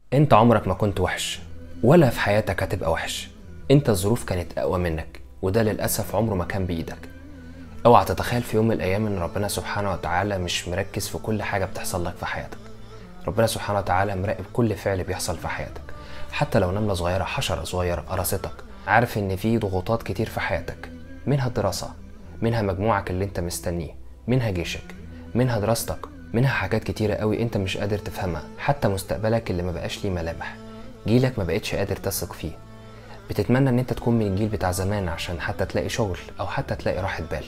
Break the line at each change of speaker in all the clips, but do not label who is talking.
انت عمرك ما كنت وحش ولا في حياتك هتبقى وحش انت الظروف كانت اقوى منك وده للاسف عمره ما كان بايدك اوعى تتخيل في يوم من الايام ان ربنا سبحانه وتعالى مش مركز في كل حاجه بتحصل لك في حياتك ربنا سبحانه وتعالى مراقب كل فعل بيحصل في حياتك حتى لو نمله صغيره حشره صغيره قرصتك عارف ان في ضغوطات كتير في حياتك منها الدراسه منها مجموعك اللي انت مستنيه منها جيشك منها دراستك منها حاجات كتيرة قوي انت مش قادر تفهمها حتى مستقبلك اللي ما بقاش ليه ملامح جيلك ما بقتش قادر تثق فيه بتتمنى ان انت تكون من الجيل بتاع زمان عشان حتى تلاقي شغل او حتى تلاقي راحة بال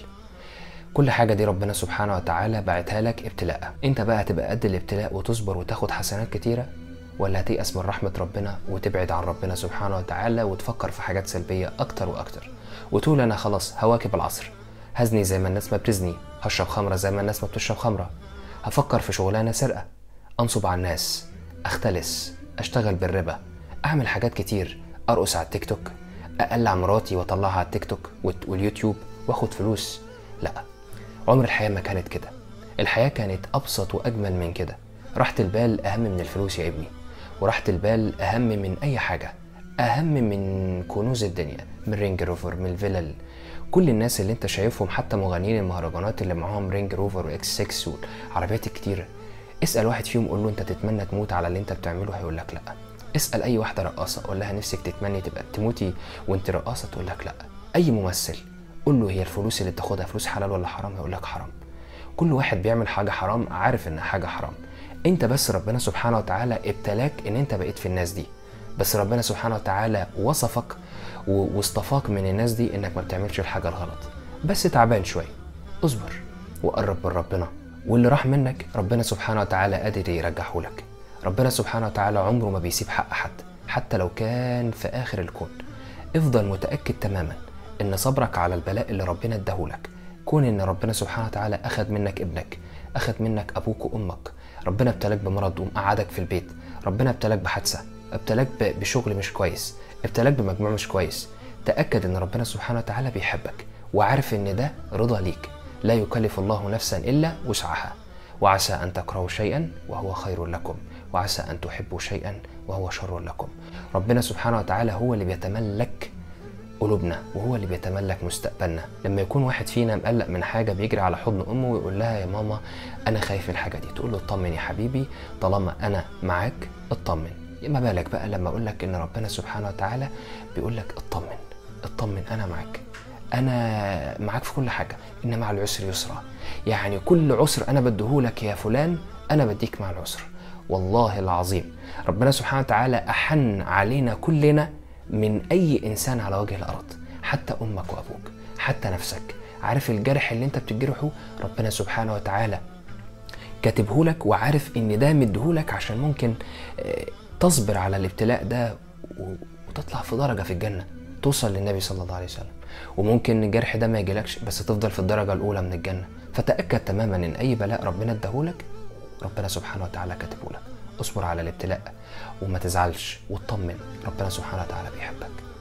كل حاجة دي ربنا سبحانه وتعالى بعتها لك ابتلاء انت بقى هتبقى قد الابتلاء وتصبر وتاخد حسنات كتيرة ولا هتيأس من رحمة ربنا وتبعد عن ربنا سبحانه وتعالى وتفكر في حاجات سلبية أكتر وأكتر وتقول أنا خلاص هواكب العصر هزني زي ما الناس ما بتزني هشرب خمرة زي ما الناس ما بتشرب خمرة هفكر في شغلانة سرقة أنصب على الناس أختلس أشتغل بالربا أعمل حاجات كتير أرقص على التيك توك أقلع مراتي وأطلعها على التيك توك واليوتيوب وآخد فلوس لا عمر الحياة ما كانت كده الحياة كانت أبسط وأجمل من كده راحة البال أهم من الفلوس يا ابني وراحة البال أهم من أي حاجة أهم من كنوز الدنيا من رينج روفر من الفلل كل الناس اللي انت شايفهم حتى مغنيين المهرجانات اللي معاهم رينج روفر واكس 6 والعربيات الكتيرة اسأل واحد فيهم قول له انت تتمنى تموت على اللي انت بتعمله هيقول لك لا اسأل اي واحدة رقاصة قول لها نفسك تتمني تبقى تموتي وانت رقاصة تقول لك لا اي ممثل قول له هي الفلوس اللي بتاخدها فلوس حلال ولا حرام هيقول لك حرام كل واحد بيعمل حاجة حرام عارف انها حاجة حرام انت بس ربنا سبحانه وتعالى ابتلاك ان انت بقيت في الناس دي بس ربنا سبحانه وتعالى وصفك واصطفاك من الناس دي انك ما بتعملش الحاجه الغلط بس تعبان شويه اصبر وقرب من ربنا واللي راح منك ربنا سبحانه وتعالى قادر يرجعه لك ربنا سبحانه وتعالى عمره ما بيسيب حق حد حتى لو كان في اخر الكون افضل متاكد تماما ان صبرك على البلاء اللي ربنا اداهولك كون ان ربنا سبحانه وتعالى اخذ منك ابنك اخذ منك ابوك وامك ربنا ابتلاك بمرض ومقعدك في البيت ربنا ابتلاك بحادثه ابتلاك بشغل مش كويس ابتلاك بمجموع مش كويس تأكد ان ربنا سبحانه وتعالى بيحبك وعارف ان ده رضا ليك لا يكلف الله نفسا الا وسعها وعسى ان تكرهوا شيئا وهو خير لكم وعسى ان تحبوا شيئا وهو شر لكم ربنا سبحانه وتعالى هو اللي بيتملك قلوبنا وهو اللي بيتملك مستقبلنا لما يكون واحد فينا مقلق من حاجة بيجري على حضن أمه ويقول لها يا ماما أنا خايف من الحاجة دي تقول له اطمن يا حبيبي طالما أنا معاك اطمن ما بالك بقى لما اقول لك ان ربنا سبحانه وتعالى بيقول لك اطمن اطمن انا معاك انا معاك في كل حاجه ان مع العسر يسرا يعني كل عسر انا بديهولك يا فلان انا بديك مع العسر والله العظيم ربنا سبحانه وتعالى احن علينا كلنا من اي انسان على وجه الارض حتى امك وابوك حتى نفسك عارف الجرح اللي انت بتجرحه ربنا سبحانه وتعالى كاتبهولك وعارف ان ده مديهولك عشان ممكن تصبر على الابتلاء ده وتطلع في درجة في الجنة توصل للنبي صلى الله عليه وسلم وممكن الجرح ده ما يجيلكش بس تفضل في الدرجة الأولى من الجنة فتأكد تماما إن أي بلاء ربنا اداهولك ربنا سبحانه وتعالى كاتبهولك اصبر على الابتلاء وما تزعلش واطمن ربنا سبحانه وتعالى بيحبك